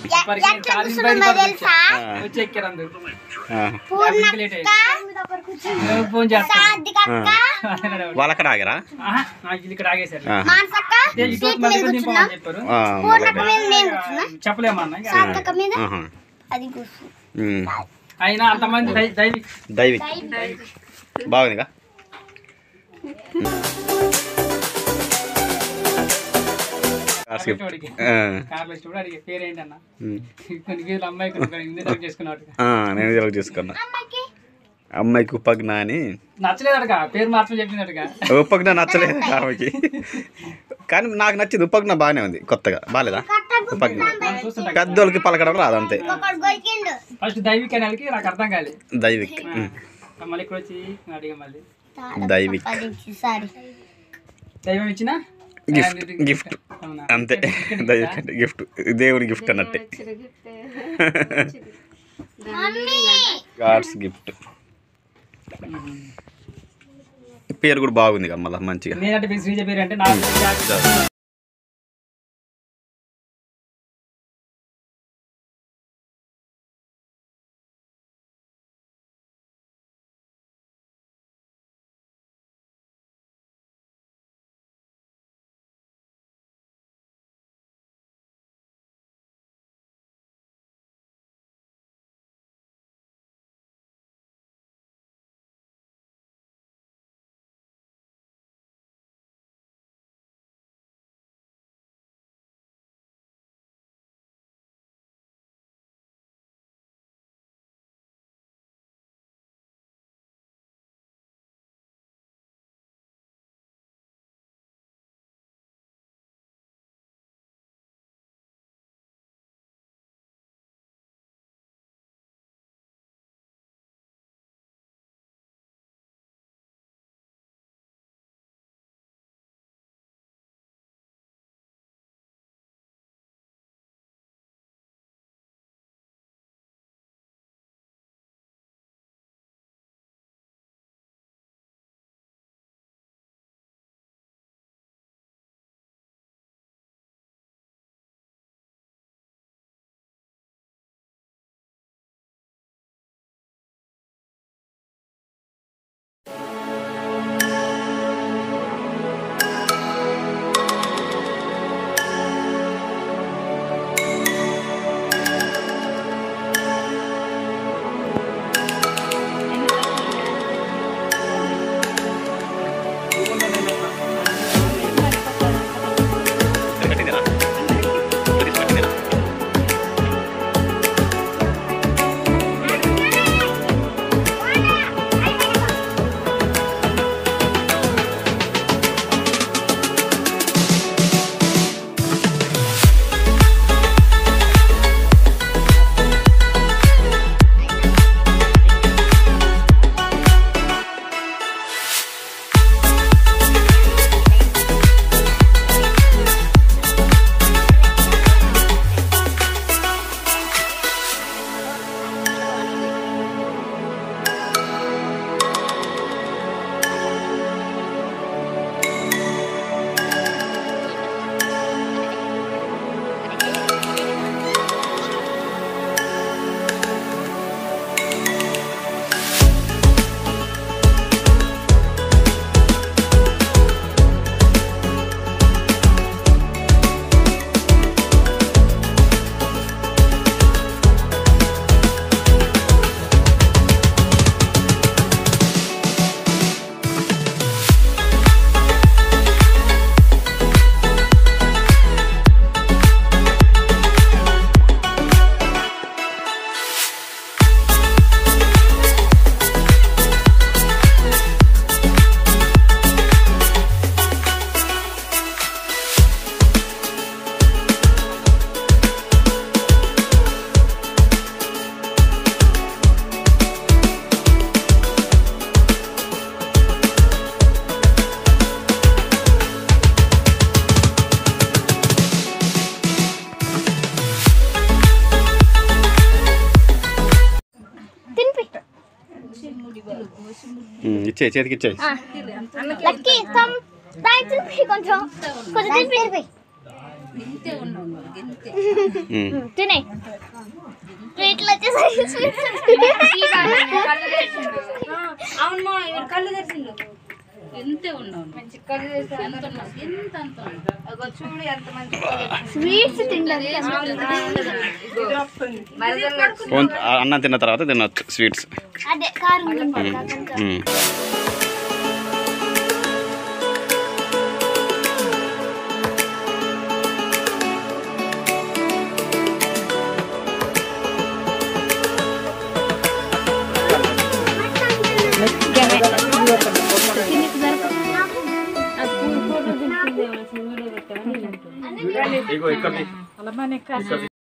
ఇప్పటికి నేను ఎట్లా కాలేజీ కూర్చున్నామో బయటకు తెలుసా వచ్చా. వచ్చి ఎక్కారు అందరు ఆ. యాభైకి లేట్ అయింది. నేను ఫోన్ చేస్తాను సాదిక వాళ్ళక్కడ ఆగరా ఆహా, నాకు ఇది ఇక్కడ ఆగేశారు ఆ. మానసక్క ఇదే ఇటు సీట్ మళ్ళీ మీద కొంచెం కూర్చున్నా దింపమని చెప్పారు ఆ, పూర్ణక్క మీద నేను కూర్చున్నా చెప్పలేమన్నా ఇంకా. సార్థక మీద ఆహా. అది కూర్చున్నా ఉమ్. అయినా అంతమంది దై- దైవి దైవిక్ బాగుందిగా కార్స్ గిఫ్ట్. వాడికి ఆ. కార్లో చూడు అడిగే పేరేంటి అన్న ఉమ్. కొన్ని వీళ్ళు అమ్మాయి కొన్ని కొన్ని ఇంటి దగ్గర చేసుకున్నాడు ఆ, నేను సెలెక్ట్ చేసుకున్నా అమ్మాయికి అమ్మాయికి ఉపజ్ఞ అని నచ్చలేదు అడగా పేరు మార్చమని చెప్పింది అడగా ఉపజ్ఞ నచ్చలేదు ఆమెకి కానీ నాకు నచ్చింది ఉపజ్ఞ బాగానే ఉంది కొత్తగా బాగాలేదా ఉపజ్ఞ మనం చూస్తుంటాం పెద్దోళ్ళకి పలకడం రాదు అంతే ఒకడు గొరికిండు ఫస్ట్ దైవిక్ అనేకి నాకు అర్థం కాలేదు దైవిక్ ఉమ్. మళ్ళీ ఇక్కడ వచ్చి అడిగా మళ్ళీ దైవిక్ సారీ దైవం ఇచ్చిన గిఫ్ట్ గిఫ్ట్ అవునా? అంతే దైవిక్ అంటే గిఫ్ట్ దేవుని గిఫ్ట్ అన్నట్టే గాడ్స్ గిఫ్ట్ పేరు కూడా బాగుంది కదా మళ్ళీ మంచిగా నేనంటే మీ శ్రీజ పేరు అంటే నాకు ఉమ్, ఇచ్చే చేతికి ఇచ్చే లక్కీ తమ్ థ్యాంక్స్ తినిపి కొంచెం కొంచెం తినిపి తినిపి ఇంతే ఉన్నావు ఇంతే ఉమ్. తినే స్వీట్లు వచ్చేసరికి స్వీట్స్ అవును మా ఇవి కళ్ళు తెరిచిండు ఇంతే ఉన్నావు మంచి కళ్ళు తెరిచి ఎంత ఉన్నావు ఎంత అంత ఉన్నావు చూడు ఎంత మంచి స్వీట్స్ తింటారు ఫోన్ ఆ అన్నం తిన్న తర్వాత తినొచ్చు స్వీట్స్ అదే కారం తింటారు కాకంతో. ఉమ్. ఇగో ఇక్కడ